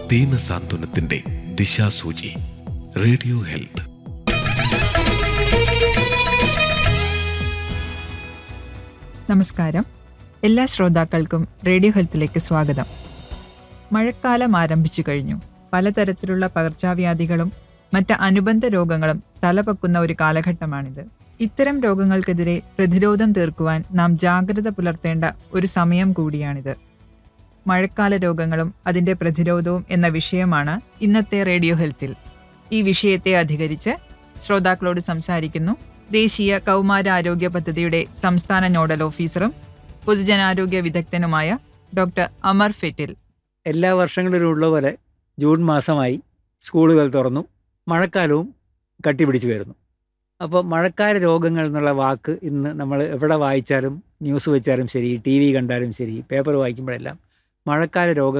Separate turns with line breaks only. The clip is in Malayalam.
ദീന സാന്ത്വനത്തിന്റെ ദിശാസൂചി റേഡിയോ ഹെൽത്ത്
നമസ്കാരം എല്ലാ ശ്രോതാക്കൾക്കും റേഡിയോ ഹെൽത്തിലേക്ക് സ്വാഗതം മഴക്കാലം ആരംഭിച്ചു കഴിഞ്ഞു പലതരത്തിലുള്ള പകർച്ചവ്യാധികളും മറ്റ് അനുബന്ധ രോഗങ്ങളും തലപൊക്കുന്ന ഒരു കാലഘട്ടമാണിത് ഇത്തരം രോഗങ്ങൾക്കെതിരെ പ്രതിരോധം തീർക്കുവാൻ നാം ജാഗ്രത പുലർത്തേണ്ട ഒരു സമയം കൂടിയാണിത് മഴക്കാല രോഗങ്ങളും അതിന്റെ പ്രതിരോധവും എന്ന വിഷയമാണ് ഇന്നത്തെ റേഡിയോ ഹെൽത്തിൽ ഈ വിഷയത്തെ അധികരിച്ച് ശ്രോതാക്കളോട് സംസാരിക്കുന്നു ദേശീയ കൗമാരാരോഗ്യ പദ്ധതിയുടെ സംസ്ഥാന നോഡൽ ഓഫീസറും പൊതുജനാരോഗ്യ വിദഗ്ധനുമായ ഡോക്ടർ അമർ ഫെറ്റിൽ
എല്ലാ വർഷങ്ങളിലും ഉള്ള പോലെ ജൂൺ മാസമായി സ്കൂളുകൾ തുറന്നു മഴക്കാലവും കട്ടിപിടിച്ച് വരുന്നു അപ്പോൾ മഴക്കാല രോഗങ്ങൾ എന്നുള്ള വാക്ക് ഇന്ന് നമ്മൾ എവിടെ വായിച്ചാലും ന്യൂസ് വെച്ചാലും ശരി ടി വി കണ്ടാലും ശരി പേപ്പർ വായിക്കുമ്പോഴെല്ലാം മഴക്കാല രോഗങ്ങൾ